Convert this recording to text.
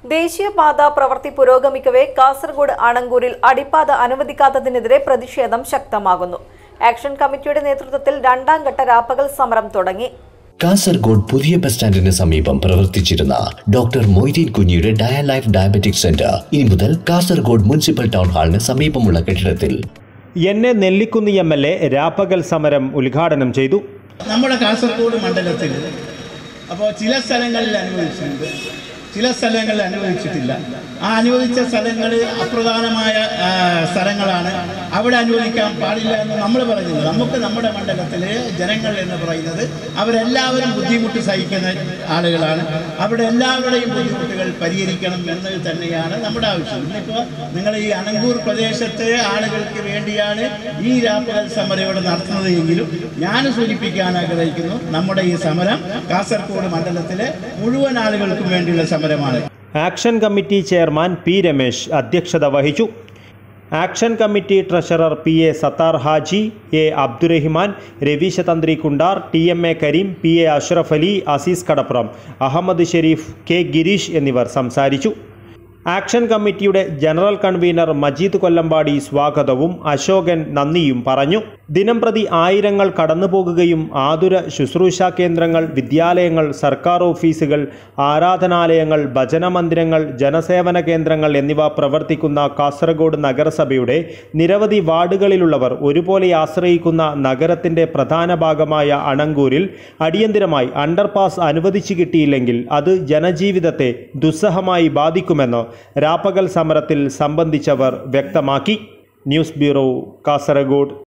ദേശീയപാത പ്രവൃത്തി പുരോഗമിക്കവേ കാസർഗോഡ് അണങ്കൂരിൽ അടിപ്പാത അനുവദിക്കാത്തതിനെതിരെ പ്രതിഷേധം ശക്തമാകുന്നു ആക്ഷൻ കമ്മിറ്റിയുടെ നേതൃത്വത്തിൽ രണ്ടാം ഘട്ട രാപ്പകൽ സമരം തുടങ്ങി കാസർഗോഡ് പുതിയ ബസ് സ്റ്റാൻഡിന് സമീപം പ്രവർത്തിച്ചിരുന്ന ഡോക്ടർ മൊയ്തീൻ കുഞ്ഞിയുടെ ഡയലൈഫ് ഡയബറ്റിക് സെന്റർ ഇനി മുതൽ കാസർഗോഡ് മുനിസിപ്പൽ ടൗൺ ഹാളിന് സമീപമുള്ള കെട്ടിടത്തിൽ എൻ എ നെല്ലിക്കുന്നി എം എൽ എ രാപ്പകൽ സമരം ഉദ്ഘാടനം ചെയ്തു നമ്മുടെ കാസർഗോഡ് മണ്ഡലത്തിൽ അപ്പോൾ ചില സ്ഥലങ്ങളിൽ അനുവദിച്ചിട്ടുണ്ട് ചില സ്ഥലങ്ങളിൽ അനുവദിച്ചിട്ടില്ല ആ അനുവദിച്ച സ്ഥലങ്ങൾ അപ്രധാനമായ ആ, സ്ഥലങ്ങളാണ് അവിടെ അനുവദിക്കാൻ പാടില്ല എന്ന് നമ്മൾ പറയുന്നത് നമുക്ക് നമ്മുടെ മണ്ഡലത്തിലെ ജനങ്ങൾ എന്ന് പറയുന്നത് അവരെല്ലാവരും ബുദ്ധിമുട്ട് സഹിക്കുന്ന ആളുകളാണ് അവിടെ എല്ലാവരുടെയും ബുദ്ധിമുട്ടുകൾ പരിഹരിക്കണം എന്നത് തന്നെയാണ് നമ്മുടെ ആവശ്യം ഇന്നിപ്പോൾ നിങ്ങൾ ഈ അണങ്കൂർ പ്രദേശത്തെ ആളുകൾക്ക് വേണ്ടിയാണ് ഈ രാപ്പകൽ സമരം ഇവിടെ നടത്തുന്നത് എങ്കിലും ഞാൻ സൂചിപ്പിക്കാൻ ആഗ്രഹിക്കുന്നു നമ്മുടെ ഈ സമരം കാസർഗോഡ് മണ്ഡലത്തിലെ മുഴുവൻ ആളുകൾക്കും വേണ്ടിയുള്ള സമരമാണ് action committee chairman P Ramesh അധ്യക്ഷത വഹിച്ചു action committee treasurer P A Sathar Haji A Abdurahiman Raveesha Thantri Kundar T M A Kareem P A Ashraf Ali Azeez Kadappuram Ahmed Shareef K Gireesh എന്നിവർ സംസാരിച്ചു ആക്ഷൻ കമ്മിറ്റിയുടെ ജനറൽ കൺവീനർ മജീദ് കൊല്ലമ്പാടി സ്വാഗതവും അശോകൻ നന്ദിയും പറഞ്ഞു ദിനംപ്രതി ആയിരങ്ങൾ കടന്നുപോകുകയും ആതുര ശുശ്രൂഷാ കേന്ദ്രങ്ങൾ വിദ്യാലയങ്ങൾ സർക്കാർ ഓഫീസുകൾ ആരാധനാലയങ്ങൾ ഭജന മന്ദിരങ്ങൾ ജനസേവന കേന്ദ്രങ്ങൾ എന്നിവ പ്രവർത്തിക്കുന്ന കാസർഗോഡ് നഗരസഭയുടെ നിരവധി വാർഡുകളിലുള്ളവർ ഒരുപോലെ ആശ്രയിക്കുന്ന നഗരത്തിന്റെ പ്രധാന ഭാഗമായ അണങ്കൂരിൽ അടിയന്തിരമായി അണ്ടർപാസ് അനുവദിച്ചു കിട്ടിയില്ലെങ്കിൽ അത് ജനജീവിതത്തെ ദുസ്സഹമായി ബാധിക്കുമെന്ന് രാപ്പകൽ സമരത്തിൽ സംബന്ധിച്ചവർ വ്യക്തമാക്കി ന്യൂസ് ബ്യൂറോ കാസർഗോഡ്